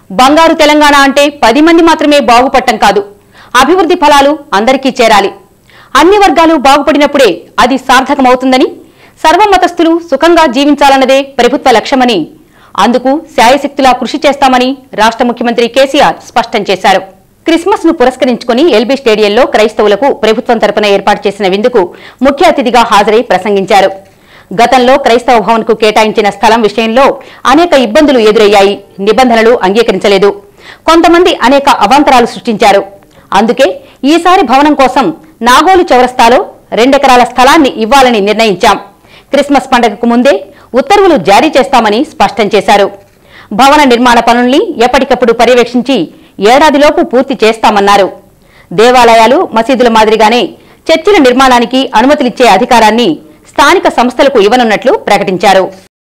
బంగారు తెలంగాణ అంటే పది మంది మాత్రమే బాగుపడటం కాదు అభివృద్ధి ఫలాలు అందరికీ చేరాలి అన్ని వర్గాలు బాగుపడినప్పుడే అది సార్థకమవుతుందని సర్వమతస్థులు సుఖంగా జీవించాలన్నదే ప్రభుత్వ లక్ష్యమని అందుకు శాయశక్తులా కృషి చేస్తామని రాష్ట్ర ముఖ్యమంత్రి కేసీఆర్ స్పష్టం చేశారు క్రిస్మస్ ను పురస్కరించుకుని ఎల్బీ స్టేడియంలో క్రైస్తవులకు ప్రభుత్వం తరపున ఏర్పాటు చేసిన విందుకు ముఖ్య అతిథిగా హాజరై ప్రసంగించారు గతంలో క్రైస్తవ భవన్ కు కేటాయించిన స్థలం విషయంలో అనేక ఇబ్బందులు ఎదురయ్యాయి నిబంధనలు అంగీకరించలేదు కొంతమంది అనేక అవాంతరాలు సృష్టించారు అందుకే ఈసారి భవనం కోసం నాగోలు చౌరస్తాలో రెండెకరాల స్థలాన్ని ఇవ్వాలని నిర్ణయించాం క్రిస్మస్ పండగకు ముందే ఉత్తర్వులు జారీ చేస్తామని స్పష్టం చేశారు భవన నిర్మాణ పనుల్ని ఎప్పటికప్పుడు పర్యవేక్షించి ఏడాదిలోపు పూర్తి చేస్తామన్నారు దేవాలయాలు మసీదుల మాదిరిగానే చర్చిల నిర్మాణానికి అనుమతులిచ్చే అధికారాన్ని స్థానిక సంస్థలకు ఇవ్వనున్నట్లు ప్రకటించారు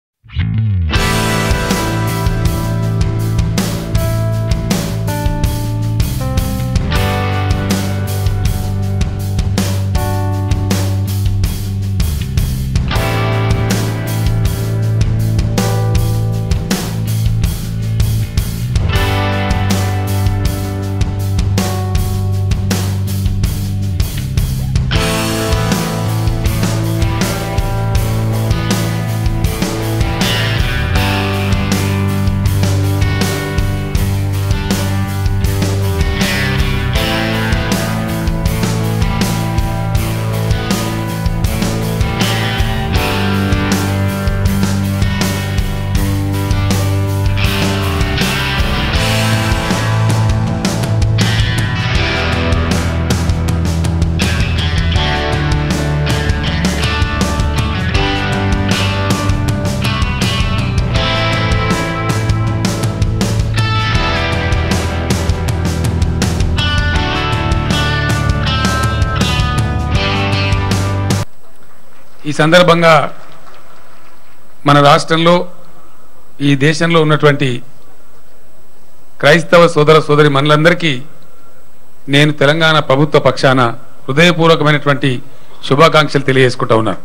ఈ సందర్భంగా మన రాష్ట్రంలో ఈ దేశంలో ఉన్నటువంటి క్రైస్తవ సోదర సోదరి మనులందరికీ నేను తెలంగాణ ప్రభుత్వ పక్షాన హృదయపూర్వకమైనటువంటి శుభాకాంక్షలు తెలియజేసుకుంటా ఉన్నాను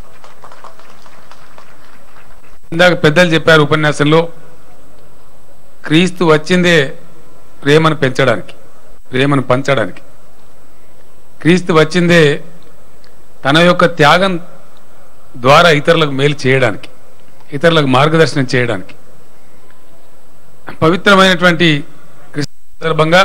ఇందాక పెద్దలు చెప్పారు ఉపన్యాసంలో క్రీస్తు వచ్చిందే ప్రేమను పెంచడానికి ప్రేమను పంచడానికి క్రీస్తు వచ్చిందే తన యొక్క త్యాగం ద్వారా ఇతరులకు మేలు చేయడానికి ఇతరులకు మార్గదర్శనం చేయడానికి పవిత్రమైనటువంటి క్రీస్తు సందర్భంగా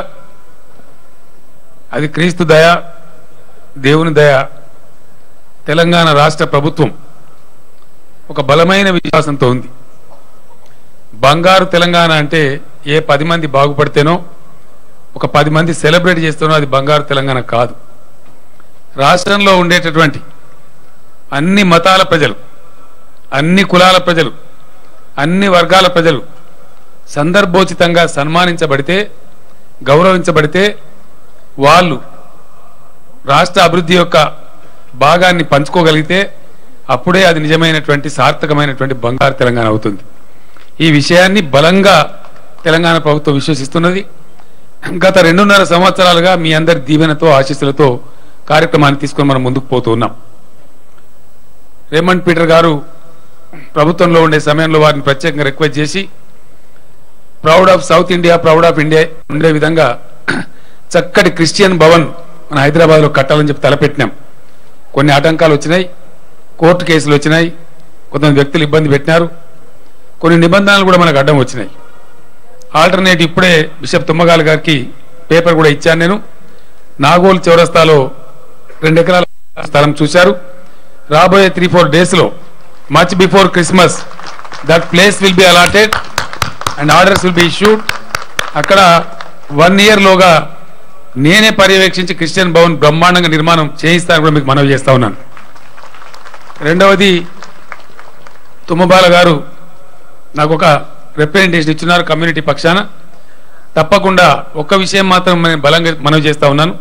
అది క్రీస్తు దయ దేవుని దయ తెలంగాణ రాష్ట్ర ప్రభుత్వం ఒక బలమైన విశ్వాసంతో ఉంది బంగారు తెలంగాణ అంటే ఏ పది మంది బాగుపడితేనో ఒక పది మంది సెలబ్రేట్ చేస్తేనో అది బంగారు తెలంగాణ కాదు రాష్ట్రంలో ఉండేటటువంటి అన్ని మతాల ప్రజలు అన్ని కులాల ప్రజలు అన్ని వర్గాల ప్రజలు సందర్భోచితంగా సన్మానించబడితే గౌరవించబడితే వాళ్ళు రాష్ట్ర అభివృద్ధి యొక్క భాగాన్ని పంచుకోగలిగితే అప్పుడే అది నిజమైనటువంటి సార్థకమైనటువంటి బంగారు తెలంగాణ అవుతుంది ఈ విషయాన్ని బలంగా తెలంగాణ ప్రభుత్వం విశ్వసిస్తున్నది గత రెండున్నర సంవత్సరాలుగా మీ అందరి దీవెనతో ఆశీస్సులతో కార్యక్రమాన్ని తీసుకొని మనం ముందుకు పోతూ ఉన్నాం రేమండ్ పీటర్ గారు ప్రభుత్వంలో ఉండే సమయంలో వారిని ప్రత్యేకంగా రిక్వెస్ట్ చేసి proud of South India proud of India ఉండే విధంగా చక్కటి క్రిస్టియన్ భవన్ మన హైదరాబాద్లో కట్టాలని చెప్పి తలపెట్టినాం కొన్ని ఆటంకాలు వచ్చినాయి కోర్టు కేసులు వచ్చినాయి కొంతమంది వ్యక్తులు ఇబ్బంది పెట్టినారు కొన్ని నిబంధనలు కూడా మనకు అడ్డం వచ్చినాయి ఆల్టర్నేట్ ఇప్పుడే బిషప్ తుమ్మగాలి గారికి పేపర్ కూడా ఇచ్చాను నేను నాగోల్ చౌరస్తాలో రెండు ఎకరాల స్థలం చూశారు రాబోయే త్రీ ఫోర్ డేస్ లో much before Christmas that place will be allotted and orders will be issued అక్కడ వన్ ఇయర్ లోగా నేనే పర్యవేక్షించి క్రిస్టియన్ భవన్ బ్రహ్మాండంగా నిర్మాణం చేయిస్తాను కూడా మీకు మనవి చేస్తా ఉన్నాను రెండవది తుమ్మబాల గారు నాకు ఒక రిప్రజెంటేషన్ ఇచ్చున్నారు కమ్యూనిటీ పక్షాన తప్పకుండా ఒక్క విషయం మాత్రం నేను బలంగా మనవి చేస్తా ఉన్నాను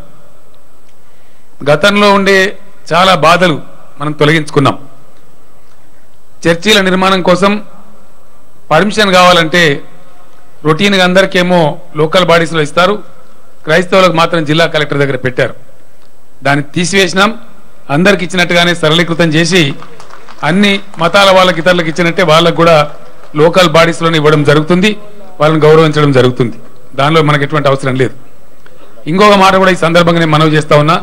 గతంలో ఉండే చాలా బాధలు మనం తొలగించుకున్నాం చర్చీల నిర్మాణం కోసం పర్మిషన్ కావాలంటే రొటీన్గా అందరికేమో లోకల్ బాడీస్లో ఇస్తారు క్రైస్తవులకు మాత్రం జిల్లా కలెక్టర్ దగ్గర పెట్టారు దాన్ని తీసివేసినాం అందరికి ఇచ్చినట్టుగానే సరళీకృతం చేసి అన్ని మతాల వాళ్ళకి ఇతరులకు ఇచ్చినట్టే వాళ్ళకు కూడా లోకల్ బాడీస్లోనే ఇవ్వడం జరుగుతుంది వాళ్ళని గౌరవించడం జరుగుతుంది దానిలో మనకు ఎటువంటి అవసరం లేదు ఇంకొక మాట కూడా ఈ సందర్భంగా నేను మనవి చేస్తా ఉన్నా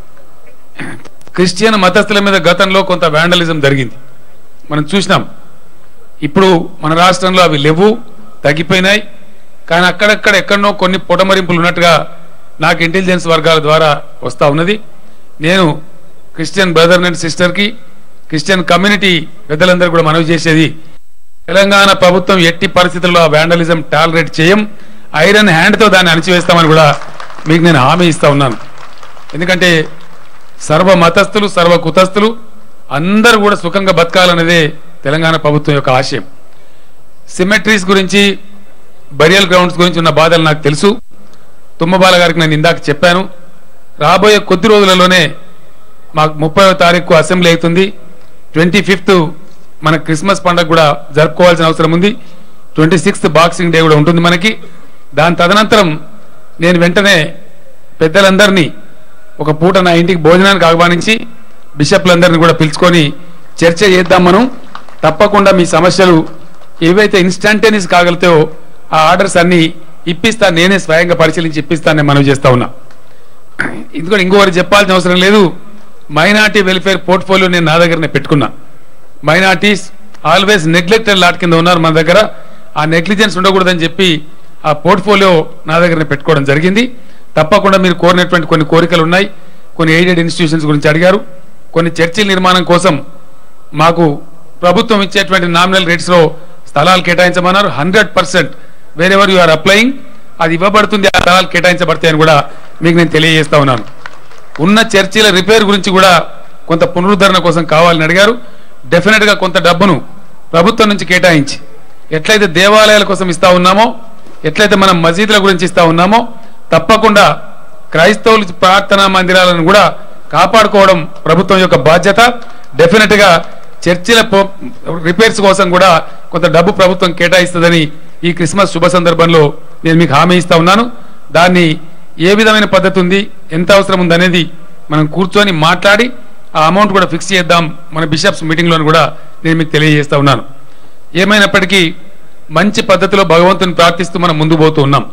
క్రిస్టియన్ మతస్థుల మీద గతంలో కొంత వ్యాండలిజం జరిగింది మనం చూసినాం ఇప్పుడు మన రాష్ట్రంలో అవి లేవు తగ్గిపోయినాయి కానీ అక్కడక్కడ ఎక్కడనో కొన్ని పొటమరింపులు ఉన్నట్టుగా నాకు ఇంటెలిజెన్స్ వర్గాల ద్వారా వస్తా ఉన్నది నేను క్రిస్టియన్ బ్రదర్ అండ్ సిస్టర్కి క్రిస్టియన్ కమ్యూనిటీ పెద్దలందరూ కూడా మనవి చేసేది తెలంగాణ ప్రభుత్వం ఎట్టి పరిస్థితుల్లో ఆ వ్యాండలిజం టాలరేట్ చేయం ఐరన్ హ్యాండ్తో దాన్ని అణిచివేస్తామని కూడా మీకు నేను హామీ ఇస్తా ఉన్నాను ఎందుకంటే సర్వ మతస్థులు సర్వ కుతస్థులు అందరూ కూడా సుఖంగా బతకాలనేదే తెలంగాణ ప్రభుత్వం యొక్క ఆశయం సిమెట్రీస్ గురించి బరియల్ గ్రౌండ్స్ గురించి ఉన్న బాధలు నాకు తెలుసు తుమ్మబాల గారికి నేను ఇందాక చెప్పాను రాబోయే కొద్ది రోజులలోనే మాకు ముప్పై తారీఖు అసెంబ్లీ అవుతుంది ట్వంటీ ఫిఫ్త్ మన క్రిస్మస్ పండుగ కూడా జరుపుకోవాల్సిన అవసరం ఉంది ట్వంటీ సిక్స్త్ బాక్సింగ్ డే కూడా ఉంటుంది మనకి దాని తదనంతరం నేను వెంటనే పెద్దలందరినీ ఒక పూట నా ఇంటికి భోజనానికి ఆహ్వానించి బిషప్లందరినీ కూడా పిలుచుకొని చర్చ చేద్దాం మనం తప్పకుండా మీ సమస్యలు ఏవైతే ఇన్స్టంటేనియస్ కాగలుగుతాయో ఆ ఆర్డర్స్ అన్ని ఇప్పిస్తా నేనే స్వయంగా పరిశీలించి ఇప్పిస్తానని మనవి చేస్తా ఉన్నా ఎందుకంటే ఇంకోటి చెప్పాల్సిన అవసరం లేదు మైనార్టీ వెల్ఫేర్ పోర్ట్ఫోలియో నేను నా దగ్గరనే పెట్టుకున్నా మైనార్టీస్ ఆల్వేస్ నెగ్లెక్టెడ్ లాట్ కింద ఉన్నారు మన దగ్గర ఆ నెగ్లిజెన్స్ ఉండకూడదని చెప్పి ఆ పోర్ట్ఫోలియో నా దగ్గరనే పెట్టుకోవడం జరిగింది తప్పకుండా మీరు కోరినటువంటి కొన్ని కోరికలు ఉన్నాయి కొన్ని ఎయిడెడ్ ఇన్స్టిట్యూషన్స్ గురించి అడిగారు కొన్ని చర్చిల నిర్మాణం కోసం మాకు ప్రభుత్వం ఇచ్చేటువంటి నామినల్ రేట్స్ లో స్థలాలు కేటాయించమన్నారు hundred percent wherever you are applying అది ఇవ్వబడుతుంది ఆ స్థలాలు కేటాయించబడతాయని కూడా మీకు నేను తెలియజేస్తా ఉన్నాను ఉన్న చర్చిల రిపేర్ గురించి కూడా కొంత పునరుద్ధరణ కోసం కావాలని అడిగారు డెఫినెట్ గా కొంత డబ్బును ప్రభుత్వం నుంచి కేటాయించి ఎట్లయితే దేవాలయాల కోసం ఇస్తా ఉన్నామో ఎట్లయితే మనం మసీదుల గురించి ఇస్తా ఉన్నామో తప్పకుండా క్రైస్తవులు ప్రార్థనా మందిరాలను కూడా కాపాడుకోవడం ప్రభుత్వం యొక్క బాధ్యత డెఫినెట్ గా చర్చిల పో- రిపేర్స్ కోసం కూడా కొంత డబ్బు ప్రభుత్వం కేటాయిస్తుందని ఈ క్రిస్మస్ శుభ సందర్భంలో నేను మీకు హామీ ఇస్తా ఉన్నాను దాన్ని ఏ విధమైన పద్ధతి ఉంది ఎంత అవసరం ఉంది అనేది మనం కూర్చొని మాట్లాడి ఆ అమౌంట్ కూడా ఫిక్స్ చేద్దాం మన బిషప్స్ మీటింగ్లో కూడా నేను మీకు తెలియజేస్తా ఉన్నాను ఏమైనప్పటికీ మంచి పద్ధతిలో భగవంతుని ప్రార్థిస్తూ మనం ముందు పోతూ ఉన్నాం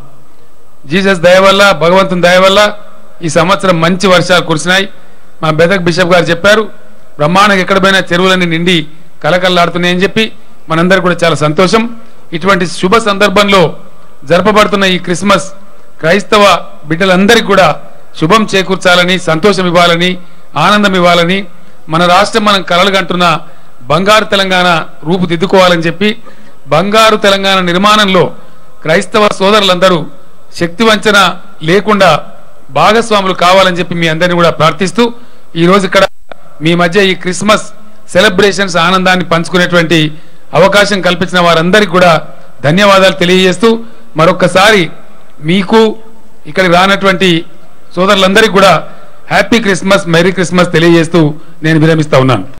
జీసస్ దయ వల్ల భగవంతుని దయ వల్ల ఈ సంవత్సరం మంచి వర్షాలు కురిసినాయి మా బెదక్ బిషప్ గారు చెప్పారు బ్రహ్మాండంగా ఎక్కడ పోయినా చెరువులన్నీ నిండి కలకల్లాడుతున్నాయని చెప్పి మనందరూ కూడా చాలా సంతోషం ఇటువంటి శుభ సందర్భంలో జరపబడుతున్న ఈ క్రిస్మస్ క్రైస్తవ బిడ్డలందరికీ కూడా శుభం చేకూర్చాలని సంతోషం ఇవ్వాలని ఆనందం ఇవ్వాలని మన రాష్ట్రం మనం కలలుగంటున్న బంగారు తెలంగాణ రూపుదిద్దుకోవాలని చెప్పి బంగారు తెలంగాణ నిర్మాణంలో క్రైస్తవ సోదరులందరూ శక్తి వంచన లేకుండా భాగస్వాములు కావాలని చెప్పి మీ అందరినీ కూడా ప్రార్థిస్తూ ఈ రోజు ఇక్కడ మీ మధ్య ఈ క్రిస్మస్ సెలబ్రేషన్స్ ఆనందాన్ని పంచుకునేటువంటి అవకాశం కల్పించిన వారందరికీ కూడా ధన్యవాదాలు తెలియజేస్తూ మరొక్కసారి మీకు ఇక్కడికి రానటువంటి సోదరులందరికీ కూడా హ్యాపీ క్రిస్మస్ మెరీ క్రిస్మస్ తెలియజేస్తూ నేను విరమిస్తా ఉన్నాను